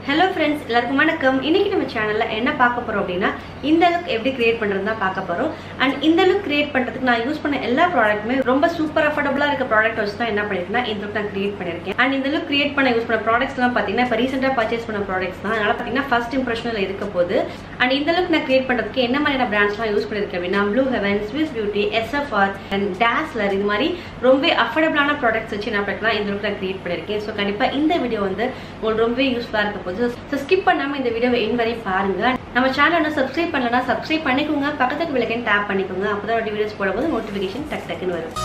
Hello friends எல்லாருக்கும் வணக்கம் இன்னைக்கு நம்ம சேனல்ல என்ன பார்க்க போறோம் அப்படின்னா இந்த லுக் எப்படி கிரியேட் பண்றது தான் பார்க்க போறோம் அண்ட் இந்த லுக் கிரியேட் பண்றதுக்கு நான் யூஸ் பண்ண எல்லா ப்ராடக்ட்டுமே ரொம்ப சூப்பர் அஃபோர்டபுளா இருக்க ப்ராடக்ட் வச்சு தான் என்ன பண்ணிருக்கேன்னா இந்த லுக் நான் கிரியேட் பண்ணிருக்கேன் அண்ட் இந்த லுக் கிரியேட் பண்ண யூஸ் பண்ண ப்ராடக்ட்ஸ் எல்லாம் பாத்தீங்கன்னா இப்போ ரீசெண்டா பர்ச்சேஸ் பண்ண ப்ராடக்ட்ஸ் தான் அதனால பாத்தீங்கன்னா ஃபர்ஸ்ட் இம்ப்ரெஷன்ல இருக்க போது அண்ட் இந்த லுக் நான் கிரியேட் பண்றதுக்கு என்ன மாதிரியான பிராண்ட்ஸ்லாம் யூஸ் பண்ணிருக்கேன் அப்படின்னா blue heaven Swiss beauty SFR and டேஸ்லர் இது மாதிரி ரொம்ப அஃபோர்டபுளான ப்ராடக்ட்ஸ் வச்சு என்ன பண்ணிக்கலாம் இந்த லுக் நான் கிரியேட் பண்ணிருக்கேன் ஸோ கண்டிப்பா இந்த வீடியோ வந்து உங்களுக்கு ரொம்பவே யூஸ்ஃபுல்லா இருக்க போகுது ஸோ ஸ்கிப் பண்ணாம இந்த வீடியோவை என் வரை பாருங்க நம்ம சேனல் இன்னும் சப்ஸ்கிரைப் பண்ணலனா சப்ஸ்கிரைப் பண்ணிக்கோங்க பக்கத்துக்கு விளக்கன் டேப் பண்ணிக்கோங்க அப்பதான் ஒரு வீடியோஸ் போடும்போது நோட்டிஃபிகேஷன் டக் டக்குன்னு வரும்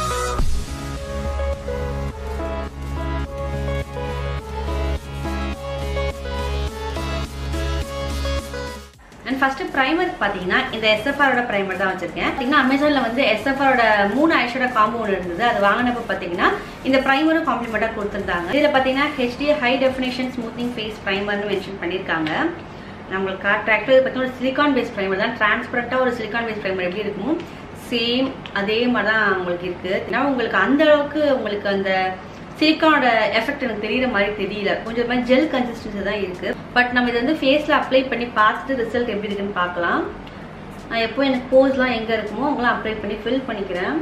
அண்ட் ஃபர்ஸ்ட் ப்ரைமர் பார்த்தீங்கன்னா இந்த எஸ்எஃப்ஆரோட ப்ரைமர் தான் வச்சிருக்கேன் பார்த்தீங்கன்னா அமேசானில் வந்து எஸ்எஃப்ஆரோட மூணு ஐஷோட காம்போ ஒன்று இருந்தது அது வாங்கினப்போ பார்த்தீங்கன்னா இந்த ப்ரைமரும் காம்ப்ளிமெண்ட்டாக கொடுத்துருந்தாங்க இதில் பார்த்தீங்கன்னா HD high definition smoothing face ப்ரைமர்னு மென்ஷன் பண்ணியிருக்காங்க நம்மளுக்கு காட்டுற இது பார்த்தீங்கன்னா ஒரு சிலிகான் பேஸ் ப்ரைமர் தான் டிரான்ஸ்பரண்ட்டாக ஒரு சிலிகான் பேஸ் ப்ரைமர் எப்படி இருக்கும் சேம் அதே மாதிரி தான் உங்களுக்கு இருக்குது ஏன்னா உங்களுக்கு அந்த அளவுக்கு உங்களுக்கு அந்த சிலிக்கானோட எஃபெக்ட் எனக்கு தெரியற மாதிரி தெரியல கொஞ்சம் மாதிரி ஜெல் கன்சிஸ்டன்சி தான் இருக்கு பட் நம்ம இதை வந்து ஃபேஸ்ல அப்ளை பண்ணி பார்த்துட்டு ரிசல்ட் எப்படி இருக்குன்னு பார்க்கலாம் நான் எப்போ எனக்கு போஸ்லாம் எங்க இருக்குமோ அவங்களாம் அப்ளை பண்ணி ஃபில் பண்ணிக்கிறேன்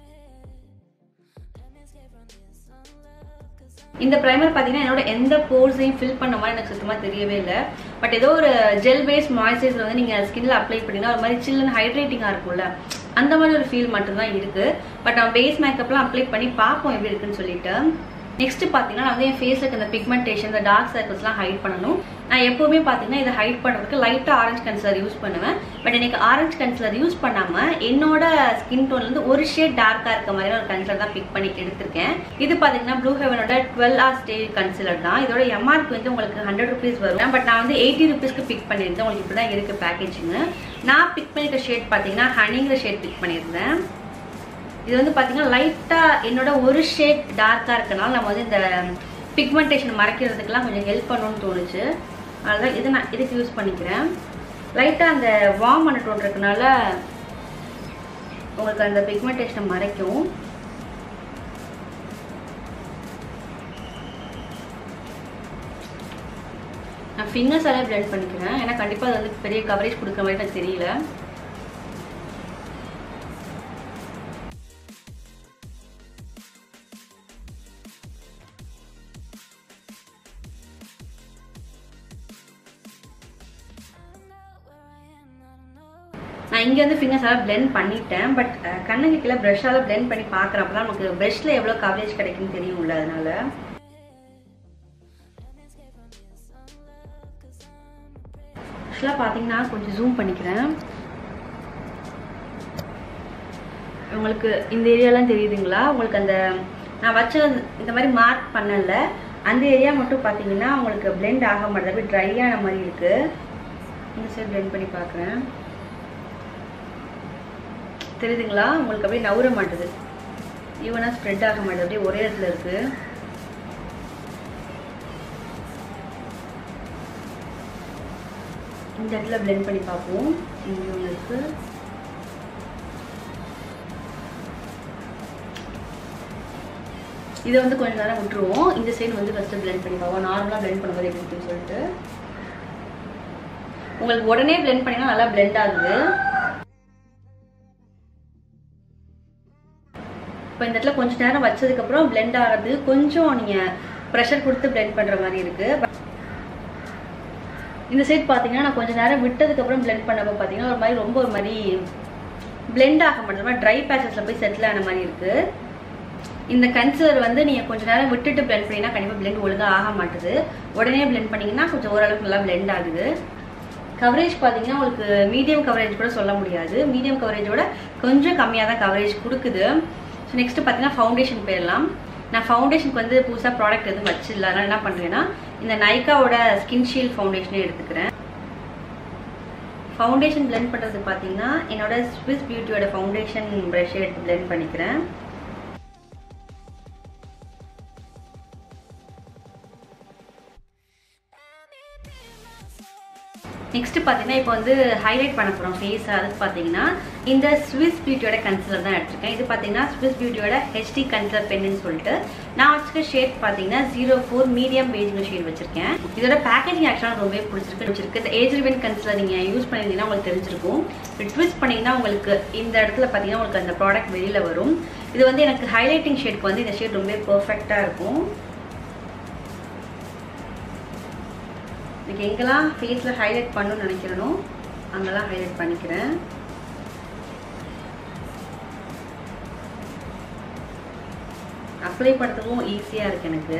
இந்த ப்ரைமர் பார்த்தீங்கன்னா என்னோட எந்த போர்ஸையும் ஃபில் பண்ண மாதிரி எனக்கு சுத்தமாக தெரியவே இல்லை பட் ஏதோ ஒரு ஜெல் பேஸ் மாய்ஸ்சரைசர் வந்து நீங்கள் ஸ்கின்ல அப்ளை பண்ணிங்கன்னா ஒரு மாதிரி சில்லுன்னு ஹைட்ரேட்டிங்காக இருக்கும்ல அந்த மாதிரி ஒரு ஃபீல் மட்டும்தான் இருக்கு பட் நம்ம பேஸ் மேக்கப்லாம் அப்ளை பண்ணி பார்ப்போம் எப்படி இருக்குன்னு சொல்லிட்டு நெக்ஸ்ட் பார்த்தீங்கன்னா நான் வந்து என் ஃபேஸில் இருக்க இந்த பிக்மெண்டேஷன் இந்த டார்க் சர்க்கிள்ஸ்லாம் ஹைட் பண்ணணும் நான் எப்போவுமே பார்த்தீங்கன்னா இதை ஹைட் பண்ணுறதுக்கு லைட்டாக ஆரஞ்சு கன்சிலர் யூஸ் பண்ணுவேன் பட் எனக்கு ஆரஞ்சு கன்சிலர் யூஸ் பண்ணாமல் என்னோட ஸ்கின் டோன்லேருந்து ஒரு ஷேட் டார்க்காக இருக்க மாதிரி ஒரு கன்சிலர் தான் பிக் பண்ணி எடுத்திருக்கேன் இது பார்த்தீங்கன்னா ப்ளூ ஹெவனோட டுவெல் ஆர் ஸ்டே கன்சிலர் தான் இதோட எம்ஆர்பி வந்து உங்களுக்கு ஹண்ட்ரட் ருபீஸ் வரும் பட் நான் வந்து எயிட்டி ருபீஸ்க்கு பிக் பண்ணியிருந்தேன் உங்களுக்கு இப்படி தான் இருக்குது பேக்கேஜிங் நான் பிக் பண்ணியிருக்க ஷேட் பார்த்தீங்கன்னா ஹனிங்கிற ஷேட் பிக் பண்ணியிருந்தேன் இது வந்து பார்த்தீங்கன்னா லைட்டாக என்னோட ஒரு ஷேட் டார்க்காக இருக்கனால நம்ம வந்து இந்த பிக்மெண்டேஷன் மறைக்கிறதுக்கெல்லாம் கொஞ்சம் ஹெல்ப் பண்ணணும்னு தோணுச்சு அதனால் இது நான் இதுக்கு யூஸ் பண்ணிக்கிறேன் லைட்டாக அந்த வார்ம் பண்ண டோன் இருக்கனால உங்களுக்கு அந்த பிக்மெண்டேஷனை மறைக்கும் நான் ஃபிங்கர்ஸாலே பிளெண்ட் பண்ணிக்கிறேன் ஏன்னா கண்டிப்பாக அது வந்து பெரிய கவரேஜ் கொடுக்குற மாதிரி எனக்கு தெரியல நான் இங்கே வந்து ஃபிங்கர்ஸ் எல்லாம் பிளெண்ட் பண்ணிட்டேன் பட் கண்ணுக்கு கீழே ப்ரஷ்ஷால் பிளெண்ட் பண்ணி பார்க்குறேன் அப்போ தான் நமக்கு ப்ரஷ்ல எவ்வளோ கவரேஜ் கிடைக்குன்னு தெரியும்ல அதனால ஆக்சுவலாக பார்த்தீங்கன்னா கொஞ்சம் ஜூம் பண்ணிக்கிறேன் உங்களுக்கு இந்த ஏரியாலாம் தெரியுதுங்களா உங்களுக்கு அந்த நான் வச்ச இந்த மாதிரி மார்க் பண்ணல அந்த ஏரியா மட்டும் பார்த்தீங்கன்னா உங்களுக்கு பிளெண்ட் ஆக மாட்டேது அப்படியே ட்ரையான மாதிரி இருக்கு இந்த சைடு பிளெண்ட் பண்ணி பார்க்குறேன் தெரியுதுங்களா உங்களுக்கு அப்படியே நவுற மாட்டுது ஈவனாக ஸ்ப்ரெட் ஆக மாட்டேது அப்படியே ஒரே இடத்துல இருக்கு இந்த இடத்துல பிளெண்ட் பண்ணி பார்ப்போம் இங்கே ஒன்று இருக்கு இதை வந்து கொஞ்ச நேரம் விட்டுருவோம் இந்த சைடு வந்து ஃபஸ்ட்டு பிளெண்ட் பண்ணி பார்ப்போம் நார்மலாக பிளெண்ட் பண்ணும்போது எப்படி இருக்குன்னு சொல்லிட்டு உங்களுக்கு உடனே பிளெண்ட் பண்ணினா நல்லா பிளெண்ட் ஆகுது இப்போ இந்த இடத்துல கொஞ்ச நேரம் வச்சதுக்கப்புறம் பிளெண்ட் ஆகிறது கொஞ்சம் நீங்கள் ப்ரெஷர் கொடுத்து பிளெண்ட் பண்ணுற மாதிரி இருக்குது இந்த சைட் பார்த்தீங்கன்னா நான் கொஞ்சம் நேரம் விட்டதுக்கப்புறம் பிளெண்ட் பண்ணப்போ பார்த்தீங்கன்னா ஒரு மாதிரி ரொம்ப ஒரு மாதிரி பிளெண்ட் ஆக மாட்டேது மாதிரி ட்ரை பேச்சஸில் போய் செட்டில் ஆன மாதிரி இருக்குது இந்த கன்சிலர் வந்து நீங்கள் கொஞ்சம் நேரம் விட்டுட்டு பிளெண்ட் பண்ணிங்கன்னா கண்டிப்பாக பிளெண்ட் ஒழுங்காக ஆக மாட்டுது உடனே பிளெண்ட் பண்ணிங்கன்னா கொஞ்சம் ஓரளவுக்கு நல்லா பிளெண்ட் ஆகுது கவரேஜ் பார்த்தீங்கன்னா உங்களுக்கு மீடியம் கவரேஜ் கூட சொல்ல முடியாது மீடியம் கவரேஜோட கொஞ்சம் கம்மியாக தான் கவரேஜ் கொடுக்குது ஸோ நெக்ஸ்ட்டு பார்த்தீங்கன்னா ஃபவுண்டேஷன் போயிடலாம் நான் ஃபவுண்டேஷனுக்கு வந்து புதுசாக ப்ராடக்ட் எதுவும் வச்சிடல அதனால் என்ன பண்ணுறேன்னா இந்த நைக்காவோட ஸ்கின் ஷீல் ஃபவுண்டேஷனே எடுத்துக்கிறேன் ஃபவுண்டேஷன் பிளெண்ட் பண்ணுறது பார்த்தீங்கன்னா என்னோட ஸ்விஸ் பியூட்டியோட ஃபவுண்டேஷன் ப்ரஷ் எடுத்து பிளெண்ட் பண்ணிக்கிறேன் நெக்ஸ்ட் பார்த்தீங்கன்னா இப்போ வந்து ஹைலைட் பண்ண போகிறோம் ஃபேஸ் அதுக்கு பார்த்தீங்கன்னா இந்த ஸ்விஸ் பியூட்டியோட கன்சிலர் தான் எடுத்திருக்கேன் இது பார்த்தீங்கன்னா ஸ்விஸ் பியூட்டியோட ஹெச்டி கன்சிலர் பென்னு சொல்லிட்டு நான் வச்சுக்க ஷேட் பார்த்தீங்கன்னா ஜீரோ ஃபோர் மீடியம் பேஜிங் ஷேட் வச்சிருக்கேன் இதோட பேக்கேஜிங் ஆக்சுவலாக ரொம்பவே பிடிச்சிருக்கு பிடிச்சிருக்கு இந்த ஏஜ் ரிவன் கன்சிலர் நீங்கள் யூஸ் பண்ணியிருந்தீங்கன்னா உங்களுக்கு தெரிஞ்சிருக்கும் ட்விஸ்ட் பண்ணிங்கன்னா உங்களுக்கு இந்த இடத்துல பார்த்தீங்கன்னா உங்களுக்கு அந்த ப்ராடக்ட் வெளியில் வரும் இது வந்து எனக்கு ஹைலைட்டிங் ஷேட்க்கு வந்து இந்த ஷேட் ரொம்பவே பர்ஃபெக்டாக இருக்கும் எனக்கு எங்கெல்லாம் ஃபேஸில் ஹைலைட் பண்ணணும்னு நினைக்கிறேனோ அங்கெல்லாம் ஹைலைட் பண்ணிக்கிறேன் அப்ளை பண்ணுறதுக்கும் ஈஸியாக இருக்குது எனக்கு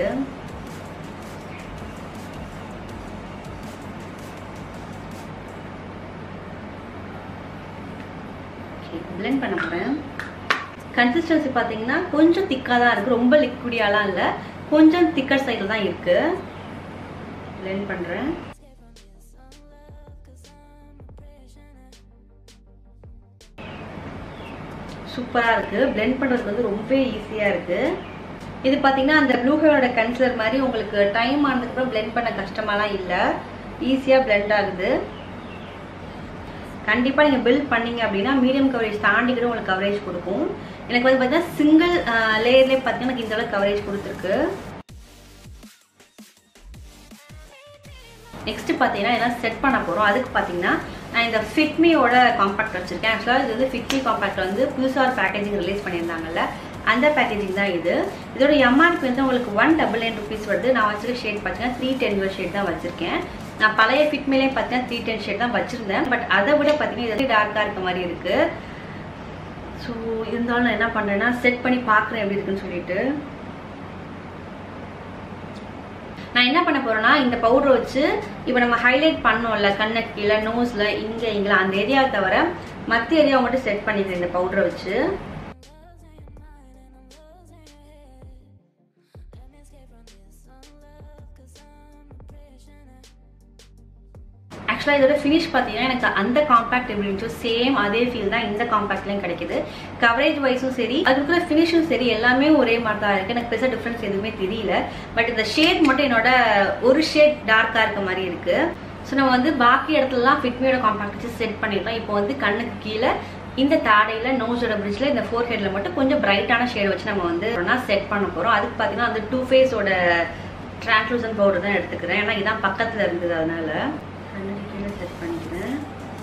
பிளெண்ட் பண்ண போகிறேன் கன்சிஸ்டன்சி பார்த்தீங்கன்னா கொஞ்சம் திக்காக தான் இருக்குது ரொம்ப லிக்விடியாலாம் இல்லை கொஞ்சம் திக்கர் சைடில் தான் இருக்குது பிளெண்ட் பண்ணுறேன் சூப்பராக இருக்குது பிளெண்ட் பண்ணுறதுக்கு வந்து ரொம்ப ஈஸியாக இருக்குது இது பார்த்தீங்கன்னா அந்த ப்ளூ ஹேரோட கன்சிலர் மாதிரி உங்களுக்கு டைம் ஆனதுக்கப்புறம் பிளெண்ட் பண்ண கஷ்டமாலாம் இல்லை ஈஸியாக பிளெண்ட் ஆகுது கண்டிப்பாக நீங்கள் பில்ட் பண்ணீங்க அப்படின்னா மீடியம் கவரேஜ் தாண்டி கூட உங்களுக்கு கவரேஜ் கொடுக்கும் எனக்கு வந்து பார்த்தீங்கன்னா சிங்கிள் லேயர்லேயே பார்த்தீங்கன்னா எனக்கு இந்த அளவுக்கு கவரேஜ் கொடுத்துருக்கு நெக்ஸ்ட் பார்த்தீங்கன்னா எல்லாம் செட் பண்ண போகிறோம் அதுக்கு பார்த்தீங்கன்னா நான் இந்த ஃபிட்மியோட காம்பாக்ட் வச்சுருக்கேன் ஆக்சுவலாக இது வந்து ஃபிட்மி காம்பாக்ட் வந்து புதுசாக ஒரு பேக்கேஜிங் ரிலீஸ் பண்ணியிருந்தாங்கல்ல அந்த பேக்கேஜிங் தான் இது இதோட எம்ஆர்பி வந்து உங்களுக்கு ஒன் டபுள் நைன் ருபீஸ் வருது நான் வச்சிருக்க ஷேட் பார்த்தீங்கன்னா த்ரீ டென் ஷேட் தான் வச்சிருக்கேன் நான் பழைய ஃபிட்மிலே பார்த்தீங்கன்னா த்ரீ டென் ஷேட் தான் வச்சிருந்தேன் பட் அதை விட பார்த்தீங்கன்னா இது டார்க்காக இருக்க மாதிரி இருக்குது ஸோ இருந்தாலும் நான் என்ன பண்ணுறேன்னா செட் பண்ணி பார்க்குறேன் எப்படி இருக்குன்னு சொல்லிட்டு நான் என்ன பண்ண போறேன்னா இந்த பவுடரை வச்சு இப்போ நம்ம ஹைலைட் பண்ணோம்ல கண்ணு கீழே நோஸ்ல இங்க இங்கே அந்த ஏரியாவை தவிர மற்ற ஏரியாவை மட்டும் செட் பண்ணிக்கிறேன் இந்த பவுடரை வச்சு ஆக்சுவலாக இதோட ஃபினிஷ் பார்த்தீங்கன்னா எனக்கு அந்த காம்பாக்ட் எப்படி இருந்துச்சோ சேம் அதே ஃபீல் தான் இந்த காம்பாக்ட்லையும் கிடைக்குது கவரேஜ் வைஸும் சரி அதுக்குள்ள ஃபினிஷும் சரி எல்லாமே ஒரே மாதிரி தான் இருக்குது எனக்கு பெருசாக டிஃப்ரென்ஸ் எதுவுமே தெரியல பட் இந்த ஷேட் மட்டும் என்னோட ஒரு ஷேட் டார்க்காக இருக்க மாதிரி இருக்குது ஸோ நம்ம வந்து பாக்கி இடத்துலலாம் ஃபிட்மியோட காம்பாக்ட் வச்சு செட் பண்ணிட்டோம் இப்போ வந்து கண்ணுக்கு கீழே இந்த தாடையில் நோஸோட பிரிட்ஜில் இந்த ஃபோர் ஹெட்ல மட்டும் கொஞ்சம் பிரைட்டான ஷேட் வச்சு நம்ம வந்து செட் பண்ண போகிறோம் அதுக்கு பார்த்தீங்கன்னா அந்த டூ ஃபேஸோட டிரான்ஸ்லூசன் பவுடர் தான் எடுத்துக்கிறேன் ஏன்னா இதான் பக்கத்தில் இருந்தது அதனால கண்ணாடி கீழே செட் பண்ணிக்கிறேன்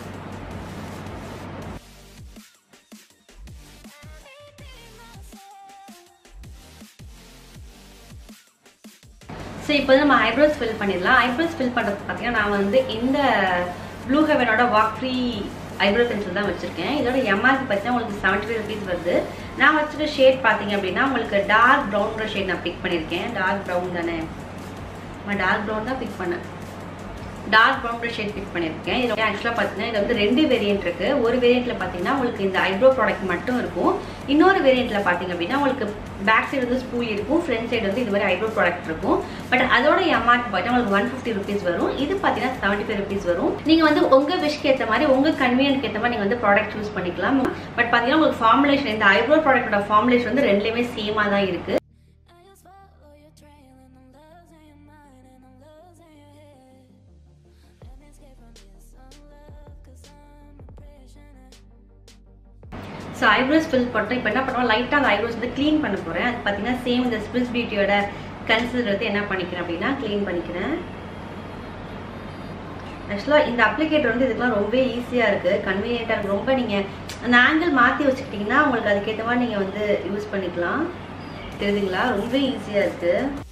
ஸோ இப்போ வந்து நம்ம ஐப்ரோஸ் ஃபில் பண்ணிடலாம் ஐப்ரோஸ் ஃபில் பண்ணுறது பார்த்தீங்கன்னா நான் வந்து இந்த ப்ளூ ஹெவனோட வாக் ஃப்ரீ ஐப்ரோ பென்சில் தான் வச்சுருக்கேன் இதோட எம்ஆர்பி பார்த்தீங்கன்னா உங்களுக்கு செவன்ட்டி ஃபைவ் ருபீஸ் வருது நான் வச்சுருக்க ஷேட் பார்த்தீங்க அப்படின்னா உங்களுக்கு டார்க் ப்ரௌன்ற ஷேட் நான் பிக் பண்ணியிருக்கேன் டார்க் ப்ரௌன் தானே நான் டார்க் ப்ரௌன் தான் பிக் பண்ணேன் டார்க் ப்ரௌன் ஷேட் பிக் பண்ணியிருக்கேன் இதில் ஆக்சுவலாக பார்த்தீங்கன்னா இது வந்து ரெண்டு வேரியன்ட் இருக்குது ஒரு வேரியண்ட்டில் பார்த்தீங்கன்னா உங்களுக்கு இந்த ஐப்ரோ ப்ராடக்ட் மட்டும் இருக்கும் இன்னொரு வேரியண்ட்டில் பார்த்தீங்க அப்படின்னா உங்களுக்கு பேக் சைடு வந்து ஸ்பூல் இருக்கும் ஃப்ரண்ட் சைடு வந்து இது மாதிரி ஐப்ரோ ப்ராடக்ட் இருக்கும் பட் அதோட எம்ஆர்பி பார்த்தீங்கன்னா உங்களுக்கு ஒன் ஃபிஃப்டி ருபீஸ் வரும் இது பார்த்தீங்கன்னா செவன்ட்டி ஃபைவ் ருபீஸ் வரும் நீங்கள் வந்து உங்கள் விஷக்கு ஏற்ற மாதிரி உங்கள் கன்வீனியன்ட்க்கு ஏற்ற மாதிரி நீங்கள் வந்து ப்ராடக்ட் சூஸ் பண்ணிக்கலாம் பட் பார்த்தீங்கன்னா உங்களுக்கு ஃபார்முலேஷன் இந்த ஐப்ரோ ப்ராடக்ட்டோட ஃபார்முலேஷன் வந்து ரெண்டுலேயுமே சேமாக தான் இருக்குது I just follow your trail and I'm losing your mind and I'm losing your head. Let me escape from this unlove cause I'm a prisoner. So eyebrows fill பண்ணிட்டோம் இப்போ என்ன பண்ணுவோம் லைட்டாக அந்த ஐப்ரோஸ் வந்து க்ளீன் பண்ண போகிறேன் அது பார்த்தீங்கன்னா சேம் இந்த ஸ்பிரிஸ் பியூட்டியோட கன்சிலர் வந்து என்ன பண்ணிக்கிறேன் அப்படின்னா க்ளீன் பண்ணிக்கிறேன் ஆக்சுவலாக இந்த அப்ளிகேட்டர் வந்து இதுக்கெலாம் ரொம்ப ஈஸியாக இருக்குது கன்வீனியண்ட்டாக இருக்குது ரொம்ப நீங்கள் அந்த ஆங்கிள் மாற்றி வச்சுக்கிட்டிங்கன்னா உங்களுக்கு அதுக்கேற்ற மாதிரி நீங்கள் வந்து யூஸ் பண்ணிக்கலாம் தெரியுதுங்களா ரொம்ப ஈஸியாக இருக்குது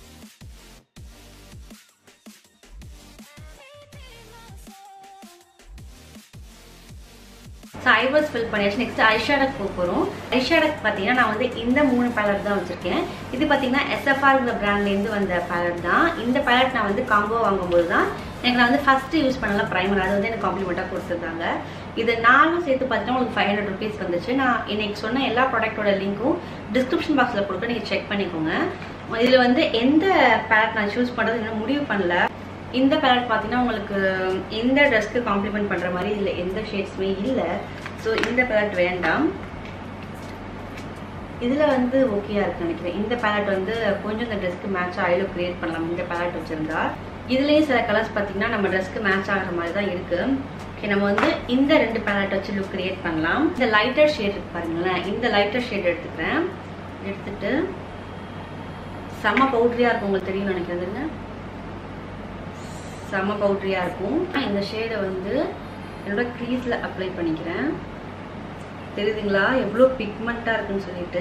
ஸோ ஐப்ரோஸ் ஃபில் பண்ணியாச்சு நெக்ஸ்ட் ஐஷேடக் போக போகிறோம் ஐஷேடக் பார்த்தீங்கன்னா நான் வந்து இந்த மூணு பேலட் தான் வச்சுருக்கேன் இது பார்த்தீங்கன்னா எஸ்எஃப்ஆர்ங்கிற பிராண்ட்லேருந்து வந்த பேலட் தான் இந்த பேலட் நான் வந்து காம்போ வாங்கும்போது தான் எனக்கு நான் வந்து ஃபஸ்ட்டு யூஸ் பண்ணல ப்ரைமர் அது வந்து எனக்கு காம்ப்ளிமெண்ட்டாக கொடுத்துருந்தாங்க இது நாலும் சேர்த்து பார்த்தீங்கன்னா உங்களுக்கு ஃபைவ் ஹண்ட்ரட் ருபீஸ் வந்துச்சு நான் இன்னைக்கு சொன்ன எல்லா ப்ராடக்ட்டோட லிங்க்கும் டிஸ்கிரிப்ஷன் பாக்ஸில் கொடுக்க நீங்கள் செக் பண்ணிக்கோங்க இதில் வந்து எந்த பேலட் நான் சூஸ் பண்ணுறது இன்னும் முடிவு பண்ணல இந்த பேலட் பார்த்தீங்கன்னா உங்களுக்கு இந்த ட்ரெஸ்க்கு காம்ப்ளிமெண்ட் பண்ணுற மாதிரி இதில் எந்த ஷேட்ஸுமே இல்லை ஸோ இந்த பேலட் வேண்டாம் இதில் வந்து ஓகேயா இருக்கு நினைக்கிறேன் இந்த பேலட் வந்து கொஞ்சம் இந்த ட்ரெஸ்க்கு மேட்சாக ஐலோ கிரியேட் பண்ணலாம் இந்த பேலட் வச்சுருந்தா இதுலேயும் சில கலர்ஸ் பார்த்தீங்கன்னா நம்ம ட்ரெஸ்க்கு மேட்ச் ஆகிற மாதிரி தான் இருக்கு ஓகே நம்ம வந்து இந்த ரெண்டு பேலட் வச்சு லுக் கிரியேட் பண்ணலாம் இந்த லைட்டர் ஷேட் இருக்கு பாருங்களேன் இந்த லைட்டர் ஷேட் எடுத்துக்கிறேன் எடுத்துட்டு செம்ம பவுட்ரியாக இருக்கும் உங்களுக்கு தெரியும் நினைக்கிறதுங்க செம்ம பவுட்ரியாக இருக்கும் இந்த ஷேடை வந்து என்னோட க்ரீஸில் அப்ளை பண்ணிக்கிறேன் தெரியுதுங்களா எவ்வளோ பிக்மெண்ட்டாக இருக்குன்னு சொல்லிட்டு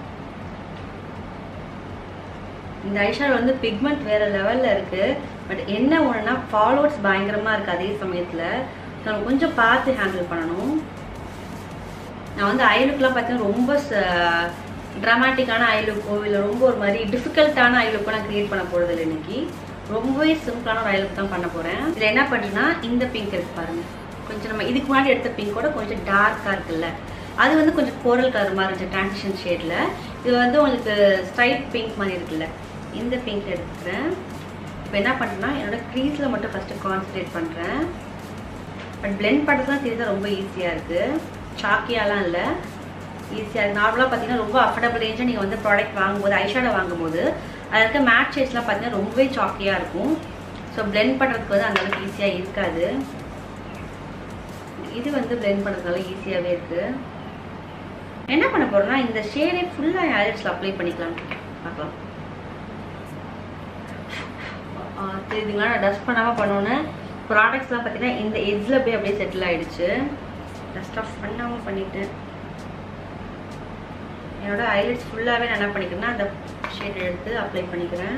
இந்த ஐஷாட் வந்து பிக்மெண்ட் வேற லெவலில் இருக்கு பட் என்ன ஒன்றுனா ஃபாலோவர்ஸ் பயங்கரமாக இருக்குது அதே சமயத்தில் நம்ம கொஞ்சம் பார்த்து ஹேண்டில் பண்ணணும் நான் வந்து ஐலுக்கெலாம் பார்த்தீங்கன்னா ரொம்ப ட்ராமாட்டிக்கான ஐலுக்கோ இல்லை ரொம்ப ஒரு மாதிரி டிஃபிகல்ட்டான ஐலுக்கோ நான் க்ரியேட் பண்ண போகிறது இல்லை இன்னைக்கு ரொம்பவே சிம்பிளான ஒரு ஐலுக்கு தான் பண்ண போகிறேன் இதில் என்ன பண்ணுறேன்னா இந்த பிங்க் இருக்கு பாருங்க கொஞ்சம் நம்ம இதுக்கு முன்னாடி எடுத்த பிங்கோட கொஞ்சம் டார்க்காக இருக்குல்ல அது வந்து கொஞ்சம் கோரல் கலர் மாதிரி இருந்துச்சு டிரான்சிஷன் ஷேடில் இது வந்து உங்களுக்கு ஸ்ட்ரைட் பிங்க் மாதிரி இருக்குல்ல இந்த பிங்க் எடுத்துக்கிறேன் இப்போ என்ன பண்ணுறேன்னா என்னோட க்ரீஸில் மட்டும் ஃபஸ்ட்டு கான்சன்ட்ரேட் பண்ணுறேன் பட் பிளெண்ட் பண்ணுறதுலாம் தெரியுதா ரொம்ப ஈஸியாக இருக்குது சாக்கியாலாம் இல்லை ஈஸியாக இருக்குது நார்மலாக பார்த்தீங்கன்னா ரொம்ப அஃபோர்டபுள் ரேஞ்சாக நீங்கள் வந்து ப்ராடக்ட் வாங்கும்போது ஐஷேடோ வாங்கும்போது அதில் இருக்க மேட் ஷேட்ஸ்லாம் பார்த்தீங்கன்னா ரொம்பவே சாக்கியாக இருக்கும் ஸோ பிளெண்ட் பண்ணுறதுக்கு வந்து அந்தளவுக்கு ஈஸியாக இருக்காது இது வந்து பிளெண்ட் பண்ணுறதுனால ஈஸியாகவே இருக்குது என்ன பண்ண போகிறோம்னா இந்த ஷேடே ஃபுல்லாக ஐலட்ஸில் அப்ளை பண்ணிக்கலாம் பார்க்கலாம் தெரியுதுங்களா நான் டஸ்ட் பண்ணாமல் பண்ணோன்னே ப்ராடக்ட்ஸ்லாம் பார்த்தீங்கன்னா இந்த எட்ஜில் போய் அப்படியே செட்டில் ஆகிடுச்சு டஸ்ட் ஆஃப் பண்ணாமல் பண்ணிட்டேன் என்னோட ஐலட்ஸ் ஃபுல்லாகவே நான் என்ன பண்ணிக்கிறேன்னா அந்த ஷேட் எடுத்து அப்ளை பண்ணிக்கிறேன்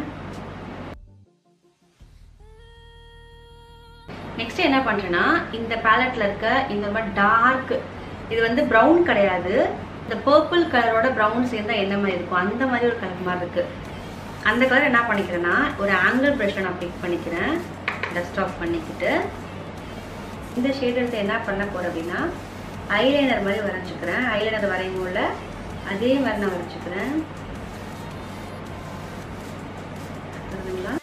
நெக்ஸ்ட் என்ன பண்ணுறேன்னா இந்த பேலட்டில் இருக்க இந்த மாதிரி டார்க் இது வந்து ப்ரௌன் கிடையாது இந்த பர்பிள் கலரோட ப்ரௌன் சேர்ந்தா என்ன மாதிரி இருக்கும் அந்த மாதிரி ஒரு கலர் மாதிரி இருக்கு அந்த கலர் என்ன பண்ணிக்கிறேன்னா ஒரு ஆங்கிள் ப்ரஷ்ல நான் பிக் பண்ணிக்கிறேன் டஸ்ட் ஆஃப் பண்ணிக்கிட்டு இந்த ஷேட் எடுத்து என்ன பண்ண போகிறேன் அப்படின்னா ஐலைனர் மாதிரி வரைஞ்சிக்கிறேன் ஐலைனர் வரையும் போல அதே மாதிரி நான் வரைஞ்சிக்கிறேன் புரியுதுங்களா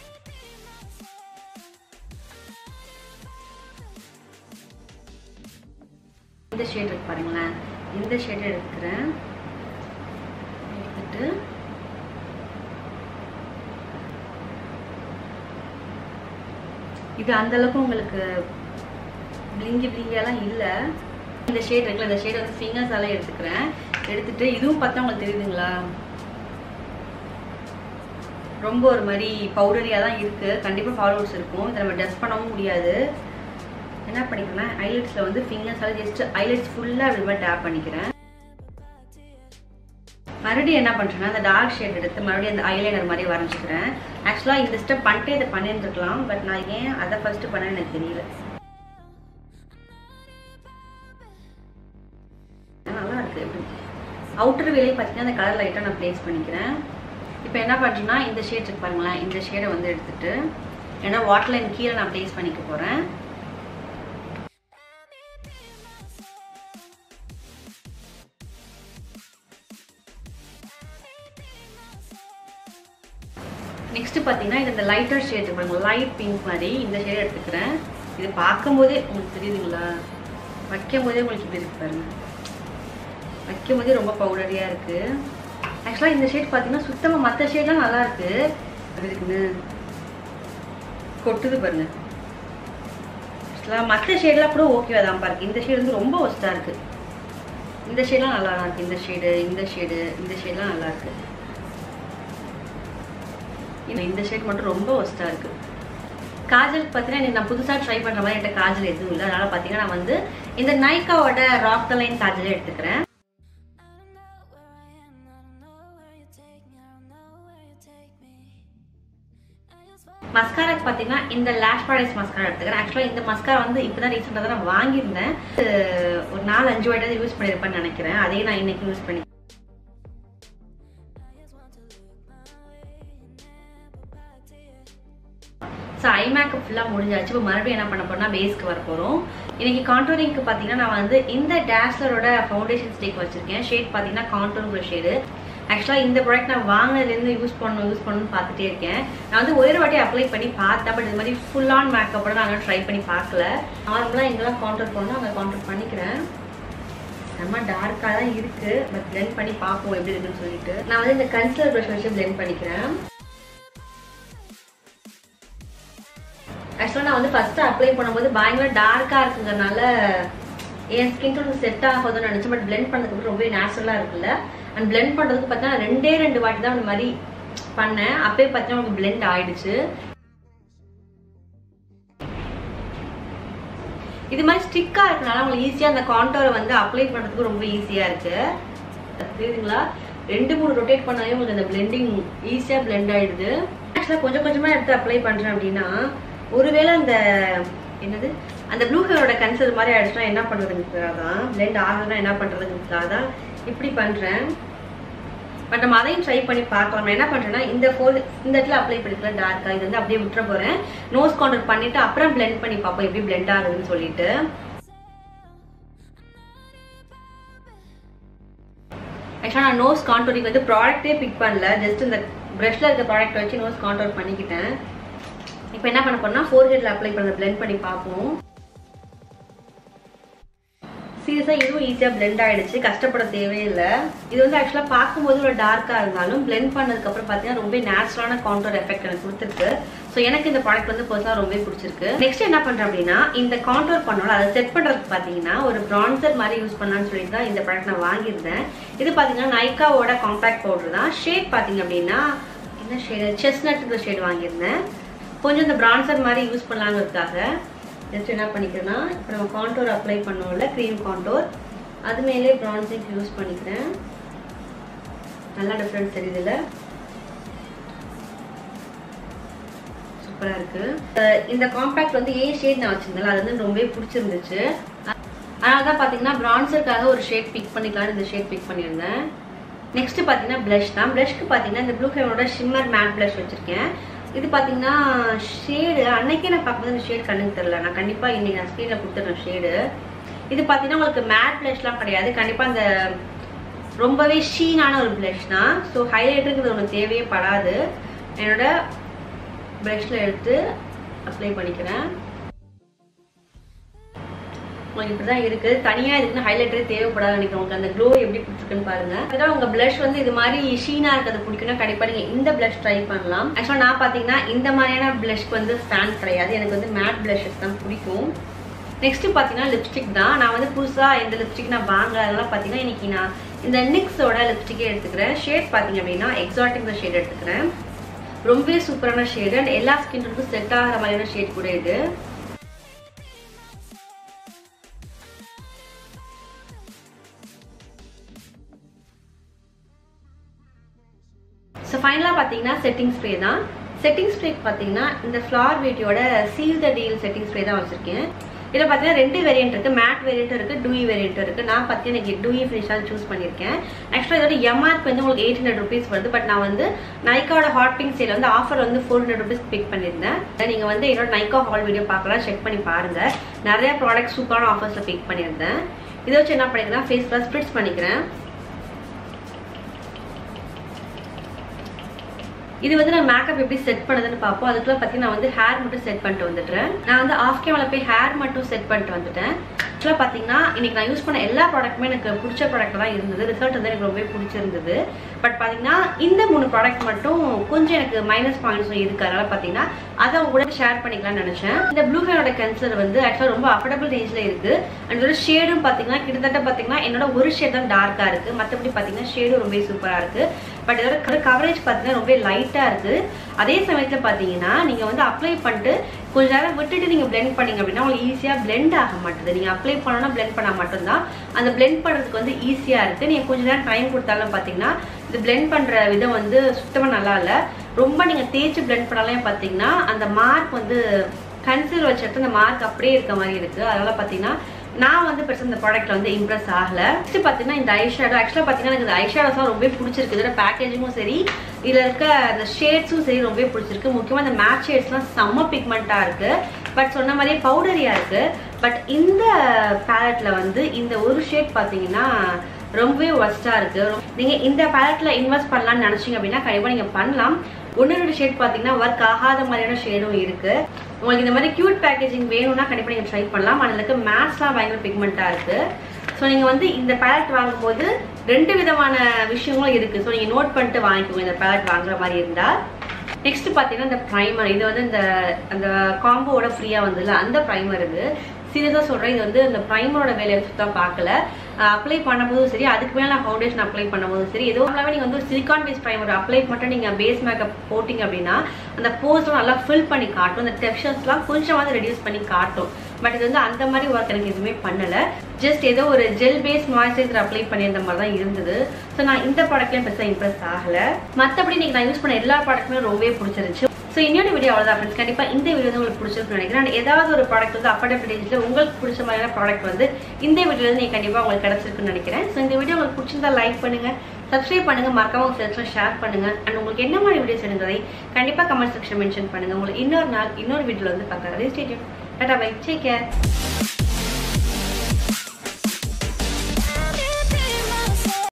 இந்த ஷேட் இருக்கு பாருங்களேன் இந்த ஷேட் எடுத்துக்கிறேன் எடுத்துட்டு இது அந்த அளவுக்கு உங்களுக்கு பிளிங்கி பிளிங்கியெல்லாம் இல்லை இந்த ஷேட் இருக்குல்ல இந்த ஷேட் வந்து ஃபிங்கர்ஸால எடுத்துக்கிறேன் எடுத்துட்டு இதுவும் பார்த்தா உங்களுக்கு தெரியுதுங்களா ரொம்ப ஒரு மாதிரி பவுடரியாக தான் இருக்குது கண்டிப்பாக ஃபாலோவர்ஸ் இருக்கும் இதை நம்ம டஸ்ட் பண்ணவும் முடியாது என்ன பண்ணிக்கிறேன்னா ஐலட்ஸில் வந்து ஃபிங்கர்ஸால் ஜஸ்ட் ஐலட்ஸ் ஃபுல்லாக அப்படி மாதிரி டேப் பண்ணிக்கிறேன் மறுபடியும் என்ன பண்ணுறேன்னா அந்த டார்க் ஷேட் எடுத்து மறுபடியும் அந்த ஐலைனர் மாதிரி வரைஞ்சிக்கிறேன் ஆக்சுவலாக இந்த ஸ்டெப் பண்ணிட்டு இதை பண்ணியிருந்துருக்கலாம் பட் நான் ஏன் அதை ஃபஸ்ட்டு பண்ண எனக்கு தெரியல நல்லா இருக்கு எப்படி அவுட்டர் வேலையை பார்த்தீங்கன்னா அந்த கலர் லைட்டாக நான் ப்ளேஸ் பண்ணிக்கிறேன் இப்போ என்ன பண்ணுறேன்னா இந்த ஷேட் இருக்கு பாருங்களேன் இந்த ஷேடை வந்து எடுத்துட்டு ஏன்னா வாட்டர் லைன் கீழே நான் ப்ளேஸ் பண்ணிக்க போகிறேன் நெக்ஸ்ட் பார்த்தீங்கன்னா இது இந்த லைட்டர் ஷேட் பாருங்க லைட் பிங்க் மாதிரி இந்த ஷேட் எடுத்துக்கிறேன் இது பார்க்கும்போதே உங்களுக்கு தெரியுதுங்களா வைக்கும் போதே உங்களுக்கு இப்படி இருக்கு பாருங்க வைக்கும் போதே ரொம்ப பவுடரியாக இருக்கு ஆக்சுவலாக இந்த ஷேட் பார்த்தீங்கன்னா சுத்தமாக மற்ற ஷேட்லாம் நல்லா இருக்கு அது இருக்குன்னு கொட்டுது பாருங்க ஆக்சுவலாக மற்ற ஷேட்லாம் கூட ஓகேவா தான் பாருங்க இந்த ஷேட் வந்து ரொம்ப ஒஸ்ட்டாக இருக்கு இந்த ஷேட்லாம் நல்லா தான் இருக்கு இந்த ஷேடு இந்த ஷேடு இந்த ஷேட்லாம் நல்லா இருக்கு இந்த இந்த ஷேட் மட்டும் ரொம்ப ஒஸ்ட்டாக இருக்கு காஜல் பார்த்தீங்கன்னா எனக்கு நான் புதுசாக ட்ரை பண்ணுற மாதிரி என்கிட்ட காஜல் எதுவும் இல்லை அதனால பார்த்தீங்கன்னா நான் வந்து இந்த நைக்காவோட ராக் த லைன் காஜலே எடுத்துக்கிறேன் மஸ்காராக்கு பார்த்தீங்கன்னா இந்த லேஷ் ப்ராடக்ட்ஸ் மஸ்காரா எடுத்துக்கிறேன் ஆக்சுவலாக இந்த மஸ்காரா வந்து இப்போ தான் ரீசெண்டாக தான் நான் வாங்கியிருந்தேன் இது ஒரு நாலு அஞ்சு வாட்டி யூஸ் பண்ணியிருப்பேன்னு நினைக்கிறேன் அதையும் நான் இன்னைக்கு யூஸ் பண்ணி ஸோ ஐ மேக்கப் ஃபுல்லாக முடிஞ்சாச்சு இப்போ மறுபடியும் என்ன பண்ண போறோம்னா பேஸ்க்கு வர போகிறோம் இன்னைக்கு கான்டூரிங்க்கு பார்த்தீங்கன்னா நான் வந்து இந்த டேஸ்லரோட ஃபவுண்டேஷன் ஸ்டிக் வச்சிருக்கேன் ஷேட் பார்த்தீங்கன்னா கான்டூருங்கிற ஷேடு ஆக்சுவலாக இந்த ப்ராடக்ட் நான் வாங்கினதுலேருந்து யூஸ் பண்ணணும் யூஸ் பண்ணணும்னு பார்த்துட்டே இருக்கேன் நான் வந்து ஒரே வாட்டி அப்ளை பண்ணி பார்த்தேன் பட் இது மாதிரி ஃபுல் ஆன் மேக்கப்போட நான் ட்ரை பண்ணி பார்க்கல நார்மலாக எங்கெல்லாம் கான்டூர் பண்ணணும் அங்கே கான்டூர் பண்ணிக்கிறேன் செம்ம டார்க்காக தான் இருக்குது பட் பிளெண்ட் பண்ணி பார்ப்போம் எப்படி இருக்குன்னு சொல்லிட்டு நான் வந்து இந்த கன்சிலர் ப்ரஷ் வச்சு பிளெண்ட் பண்ணிக்கிறேன் ஆக்சுவலாக நான் வந்து ஃபர்ஸ்ட் அப்ளை பண்ணும்போது பயங்கர டார்க்காக இருக்குங்கிறனால என் ஸ்கின் டோன் செட் ஆகுதுன்னு நினச்சேன் பட் பிளெண்ட் பண்ணதுக்கு ரொம்ப நேச்சுரலாக இருக்குல்ல அண்ட் பிளெண்ட் பண்ணுறதுக்கு பார்த்தீங்கன்னா ரெண்டே ரெண்டு வாட்டி தான் இந்த மாதிரி பண்ணேன் அப்பயே பார்த்தீங்கன்னா உங்களுக்கு பிளெண்ட் ஆயிடுச்சு இது மாதிரி ஸ்டிக்காக இருக்கனால உங்களுக்கு ஈஸியாக அந்த கான்டோரை வந்து அப்ளை பண்ணுறதுக்கு ரொம்ப ஈஸியாக இருக்கு தெரியுதுங்களா ரெண்டு மூணு ரொட்டேட் பண்ணாலே உங்களுக்கு அந்த பிளெண்டிங் ஈஸியாக பிளெண்ட் ஆயிடுது ஆக்சுவலாக கொஞ்சம் கொஞ்சமாக எடுத்து அப்ளை பண்ணுறேன் அப்படின்னா ஒருவேளை அந்த என்னது அந்த ப்ளூ கலரோட கன்சல் மாதிரி ஆயிடுச்சுன்னா என்ன பண்ணுறதுங்கிறதுக்காக தான் பிளெண்ட் ஆகலைன்னா என்ன பண்ணுறதுங்கிறதுக்காக தான் இப்படி பண்ணுறேன் பட் நம்ம அதையும் ட்ரை பண்ணி பார்க்கலாம் நான் என்ன பண்ணுறேன்னா இந்த ஃபோர் இந்த இடத்துல அப்ளை பண்ணிக்கலாம் டார்க்காக இது வந்து அப்படியே விட்டுற போகிறேன் நோஸ் கவுண்டர் பண்ணிவிட்டு அப்புறம் பிளெண்ட் பண்ணி பார்ப்போம் எப்படி பிளெண்ட் ஆகுதுன்னு சொல்லிட்டு ஆக்சுவலாக நான் நோஸ் கான்டோரிங் வந்து ப்ராடக்ட்டே பிக் பண்ணல ஜஸ்ட் இந்த ப்ரஷ்ல இருக்க ப்ராடக்ட் வச்சு நோஸ் கான்டோர் பண்ணிக்கிட்டேன் இப்போ என்ன பண்ண போறேன்னா ஃபோர் ஹெட்ல அப்ளை பண்ண பிளெண்ட் பண்ணி பார்ப்போம் சீரியஸாக இதுவும் ஈஸியாக பிளெண்ட் ஆயிடுச்சு கஷ்டப்பட தேவையில்லை இது வந்து ஆக்சுவலாக பார்க்கும்போது ஒரு டார்க்காக இருந்தாலும் பிளெண்ட் பண்ணதுக்கப்புறம் பார்த்தீங்கன்னா ரொம்ப நேச்சுரலான கான்டோர் எஃபெக்ட் எனக்கு கொடுத்துருக்கு ஸோ எனக்கு இந்த ப்ராடக்ட் வந்து பர்சனலாக ரொம்ப பிடிச்சிருக்கு நெக்ஸ்ட் என்ன பண்ணுறேன் அப்படின்னா இந்த கான்டோர் பண்ணோம் அதை செட் பண்ணுறதுக்கு பார்த்தீங்கன்னா ஒரு ப்ரான்சர் மாதிரி யூஸ் பண்ணலாம்னு சொல்லிட்டு தான் இந்த ப்ராடக்ட் நான் வாங்கியிருந்தேன் இது பார்த்தீங்கன்னா நைக்காவோட காம்பாக்ட் பவுடர் தான் ஷேட் பார்த்தீங்க அப்படின்னா என்ன ஷேடு செஸ்னட்டுங்கிற ஷேட் வாங்கியிருந்தேன் கொஞ்சம் இந்த பிரான்சர் மாதிரி யூஸ் பண்ணலாங்கிறதுக்காக ஜஸ்ட் என்ன பண்ணிக்கிறேன்னா இப்போ நம்ம கான்டோர் அப்ளை பண்ணோம்ல க்ரீம் கான்டோர் அது மேலே பிரான்சிங் யூஸ் பண்ணிக்கிறேன் நல்லா டிஃப்ரென்ஸ் தெரியுதுல்ல சூப்பராக இருக்கு அஹ் இந்த காம்பேக்ட் வந்து ஏன் ஷேட் நான் வச்சிருந்தேன் அது வந்து ரொம்பவே பிடிச்சிருந்துச்சு அதனால தான் பார்த்தீங்கன்னா பிரான்சருக்காக ஒரு ஷேட் பிக் பண்ணிக்கலாம்னு இந்த ஷேட் பிக் பண்ணியிருந்தேன் நெக்ஸ்ட் பார்த்தீங்கன்னா ப்ளஷ் தான் ப்ளஷ்க்கு பார்த்தீங்கன்னா இந்த ப்ளூ கலரோட ஷிம்மர் மேட் ப்ளஷ் வச்சிருக்கேன் இது பார்த்தீங்கன்னா ஷேடு அன்னைக்கே நான் பார்க்கும்போது இந்த ஷேட் கண்ணுக்கு தெரியல நான் கண்டிப்பாக இன்னைக்கு நான் ஸ்க்ரீனில் கொடுத்துட்றேன் ஷேடு இது பார்த்தீங்கன்னா உங்களுக்கு மேட் ப்ளஷ்லாம் கிடையாது கண்டிப்பாக அந்த ரொம்பவே ஷீனான ஒரு ப்ளஷ் தான் ஸோ ஹைலைட்டருங்கிறது ஒன்று தேவையே படாது என்னோட ப்ரஷில் எடுத்து அப்ளை பண்ணிக்கிறேன் உங்களுக்கு இப்படி தான் இருக்குது தனியாக இதுக்குன்னு ஹைலைட்டரே தேவைப்படாது நினைக்கிறேன் உங்களுக்கு அந்த க்ளோ எப்படி பிடிச்சிருக்குன்னு பாருங்க அதான் உங்கள் ப்ளஷ் வந்து இது மாதிரி ஷீனாக இருக்கிறது பிடிக்குன்னா கண்டிப்பாக நீங்கள் இந்த ப்ளஷ் ட்ரை பண்ணலாம் ஆக்சுவலாக நான் பார்த்தீங்கன்னா இந்த மாதிரியான ப்ளஷ்க்கு வந்து ஸ்டாண்ட் கிடையாது எனக்கு வந்து மேட் ப்ளஷஸ் தான் பிடிக்கும் நெக்ஸ்ட் பார்த்தீங்கன்னா லிப்ஸ்டிக் தான் நான் வந்து புதுசாக இந்த லிப்ஸ்டிக் நான் வாங்கல அதெல்லாம் பார்த்தீங்கன்னா இன்னைக்கு நான் இந்த நிக்ஸோட லிப்ஸ்டிக்கே எடுத்துக்கிறேன் ஷேட் பார்த்தீங்க அப்படின்னா எக்ஸாட்டிக் ஷேட் எடுத்துக்கிறேன் ரொம்பவே சூப்பரான ஷேடு அண்ட் எல்லா ஸ்கின்னுக்கும் செட் ஆகிற மாதிரியான ஷேட் கூட இது ஸோ ஃபைனலாக பார்த்தீங்கன்னா செட்டிங் ஸ்ப்ரே தான் செட்டிங் ஸ்ப்ரே பார்த்தீங்கன்னா இந்த ஃப்ளார் பியூட்டியோட seal the deal setting spray தான் வச்சுருக்கேன் இதில் பார்த்தீங்கன்னா ரெண்டு வேரியன்ட் இருக்குது மேட் வேரியன்ட் இருக்குது டூயி வேரியன்ட் இருக்குது நான் பார்த்தீங்கன்னா எனக்கு டூயி ஃபினிஷாக சூஸ் பண்ணியிருக்கேன் ஆக்சுவலாக இதோட எம்ஆர்பி வந்து உங்களுக்கு எயிட் ஹண்ட்ரட் ருபீஸ் வருது பட் நான் வந்து நைக்காவோட ஹாட் பிங்க் சேல் வந்து ஆஃபர் வந்து ஃபோர் ஹண்ட்ரட் ருபீஸ் பிக் பண்ணியிருந்தேன் நீங்கள் வந்து என்னோட நைக்கா ஹால் வீடியோ பார்க்கலாம் செக் பண்ணி பாருங்கள் நிறைய ப்ராடக்ட் சூப்பரான ஆஃபர்ஸில் பிக் பண்ணியிருந்தேன் இதை வச்சு என்ன பண்ணிக்கிறேன் ஃபேஸ் ப்ளஸ் ஸ்ப்ரிட்ஸ் பண்ணிக்கிறேன் இது வந்து நான் மேக்கப் எப்படி செட் பண்ணதுன்னு பார்ப்போம் அதுக்குள்ள பார்த்தீங்கன்னா நான் வந்து ஹேர் மட்டும் செட் பண்ணிட்டு வந்துடுறேன் நான் வந்து ஆஃப் கேமரா போய் ஹேர் மட்டும் செட் பண்ணிட்டு வந்துட்டேன் ஆக்சுவலாக பார்த்தீங்கன்னா இன்னைக்கு நான் யூஸ் பண்ண எல்லா ப்ராடக்ட்டுமே எனக்கு பிடிச்ச ப்ராடக்ட் தான் இருந்தது ரிசல்ட் வந்து எனக்கு ரொம்பவே பிடிச்சிருந்தது பட் பார்த்தீங்கன்னா இந்த மூணு ப்ராடக்ட் மட்டும் கொஞ்சம் எனக்கு மைனஸ் பாயிண்ட்ஸும் இருக்கு அதனால பார்த்தீங்கன்னா அதை அவங்க கூட ஷேர் பண்ணிக்கலாம்னு நினைச்சேன் இந்த ப்ளூ ஹேரோட கன்சர் வந்து ஆக்சுவலாக ரொம்ப அஃபோர்டபுள் ரேஞ்சில் இருக்கு அண்ட் இதோட ஷேடும் பார்த்தீங்கன்னா கிட்டத்தட்ட பார்த்தீங்கன்னா என்னோட ஒரு ஷேட் தான் டார்க்காக இருக்கு மற்றபடி பார்த்தீங்கன்னா ஷேடும் ரொம்ப சூப்பராக இருக்கு பட் இதோட கவரேஜ் பார்த்தீங்கன்னா ரொம்ப லைட்டாக இருக்கு அதே சமயத்தில் பார்த்தீங்கன்னா நீங்கள் வந்து அப்ளை பண்ணிட்டு கொஞ்ச நேரம் விட்டுட்டு நீங்கள் பிளெண்ட் பண்ணீங்க அப்படின்னா உங்களுக்கு ஈஸியாக பிளெண்ட் ஆக மாட்டுது நீங்கள் அப்ளை பண்ணோன்னா பிளெண்ட் பண்ணால் மட்டும்தான் அந்த பிளெண்ட் பண்ணுறதுக்கு வந்து ஈஸியாக இருக்குது நீங்கள் கொஞ்ச நேரம் டைம் கொடுத்தாலும் பார்த்தீங்கன்னா இது பிளெண்ட் பண்ணுற விதம் வந்து சுத்தமாக நல்லா இல்லை ரொம்ப நீங்கள் தேய்ச்சி பிளெண்ட் பண்ணாலே பார்த்தீங்கன்னா அந்த மார்க் வந்து கன்சீல் வச்சுட்டு அந்த மார்க் அப்படியே இருக்க மாதிரி இருக்குது அதனால் பார்த்தீங்கன்னா நான் வந்து பெருசாக இந்த ப்ராடக்ட்ல வந்து இம்ப்ரெஸ் ஆகல நெக்ஸ்ட் பார்த்தீங்கன்னா இந்த ஐ ஷேடோ ஆக்சுவலாக பார்த்தீங்கன்னா எனக்கு இந்த ஐ ஷேடோஸ்லாம் ரொம்ப பிடிச்சிருக்கு இதோட பேக்கேஜிங்கும் சரி இதில் இருக்க அந்த ஷேட்ஸும் சரி ரொம்ப பிடிச்சிருக்கு முக்கியமாக இந்த மேட் ஷேட்ஸ்லாம் செம்ம பிக்மெண்ட்டாக இருக்கு பட் சொன்ன மாதிரியே பவுடரியாக இருக்கு பட் இந்த பேலட்ல வந்து இந்த ஒரு ஷேட் பார்த்தீங்கன்னா ரொம்பவே ஒஸ்ட்டாக இருக்கு நீங்கள் இந்த பேலட்ல இன்வெஸ்ட் பண்ணலாம்னு நினச்சிங்க அப்படின்னா கண்டிப்பாக நீங்கள் பண்ணலாம் ஒன்று ரெண்டு ஷேட் பார்த்தீங்கன்னா ஒர்க் ஆகாத மாதிரியான ஷேடும் இருக்கு உங்களுக்கு இந்த மாதிரி கியூட் பேக்கேஜிங் வேணும்னா கண்டிப்பாக நீங்கள் ட்ரை பண்ணலாம் அதில் இருக்க மேட்ஸ்லாம் பயங்கர பிக்மெண்ட்டாக இருக்கு ஸோ நீங்கள் வந்து இந்த பேலட் வாங்கும்போது ரெண்டு விதமான விஷயங்களும் இருக்கு ஸோ நீங்கள் நோட் பண்ணிட்டு வாங்கிக்கோங்க இந்த பேலட் வாங்குற மாதிரி இருந்தால் நெக்ஸ்ட் பார்த்தீங்கன்னா இந்த ப்ரைமர் இது வந்து இந்த அந்த காம்போவோட ஃப்ரீயாக வந்ததுல அந்த ப்ரைமர் இது சீரியஸாக சொல்கிறேன் இது வந்து இந்த ப்ரைமரோட வேலையை சுத்தம் பார்க்கல அப்ளை பண்ணும்போதும் சரி அதுக்கு மேலே நான் ஃபவுண்டேஷன் அப்ளை பண்ணும்போதும் சரி ஏதோ நார்மலாகவே நீங்கள் வந்து சிலிகான் பேஸ் ப்ரைமர் அப்ளை மட்டும் நீங்கள் பேஸ் மேக்கப் போட்டிங்க அப்படின்னா அந்த போஸ்ட்லாம் நல்லா ஃபில் பண்ணி காட்டும் அந்த டெக்ஸ்டர்ஸ்லாம் கொஞ்சமாவது ரெடியூஸ் பண்ணி காட்டும் பட் இது வந்து அந்த மாதிரி ஒர்க் எனக்கு எதுவுமே பண்ணலை ஜஸ்ட் ஏதோ ஒரு ஜெல் பேஸ் மாய்ஸ்சரைசர் அப்ளை பண்ணியிருந்த மாதிரி தான் இருந்தது ஸோ நான் இந்த ப்ராடக்ட்லேயும் பெருசாக இம்ப்ரெஸ் ஆகலை மற்றபடி நீங்கள் நான் யூஸ் பண்ண எல்லா ப்ராடக்ட்டுமே ரொம்பவே பிடிச்சிருந்துச்சு ஸோ இன்னொரு வீடியோ அவ்வளோதான் ஃப்ரெண்ட்ஸ் கண்டிப்பாக இந்த வீடியோ வந்து உங்களுக்கு பிடிச்சிருக்குன்னு நினைக்கிறேன் And ஏதாவது ஒரு ப்ராடக்ட் வந்து அஃபோர்டபிள் ரேஞ்சில் உங்களுக்கு பிடிச்ச மாதிரியான ப்ராடக்ட் வந்து இந்த வீடியோ வந்து நீங்கள் கண்டிப்பாக உங்களுக்கு கிடச்சிருக்குன்னு நினைக்கிறேன் ஸோ இந்த வீடியோ உங்களுக்கு பிடிச்சிருந்தா லைக் பண்ணுங்க சப்ஸ்கிரைப் பண்ணுங்க மறக்காம உங்க ஃப்ரெண்ட்ஸ்லாம் ஷேர் பண்ணுங்க அண்ட் உங்களுக்கு என்ன மாதிரி வீடியோஸ் வேணுங்கிறதை கண்டிப்பாக கமெண்ட் செக்ஷன் மென்ஷன் பண்ணுங்க உங்களுக்கு இன்னொரு நாள் இன்னொரு வீடியோவில் வந்து பார்க்குறேன் ஸ்டேடியம் டாடா பை டேக் கேர்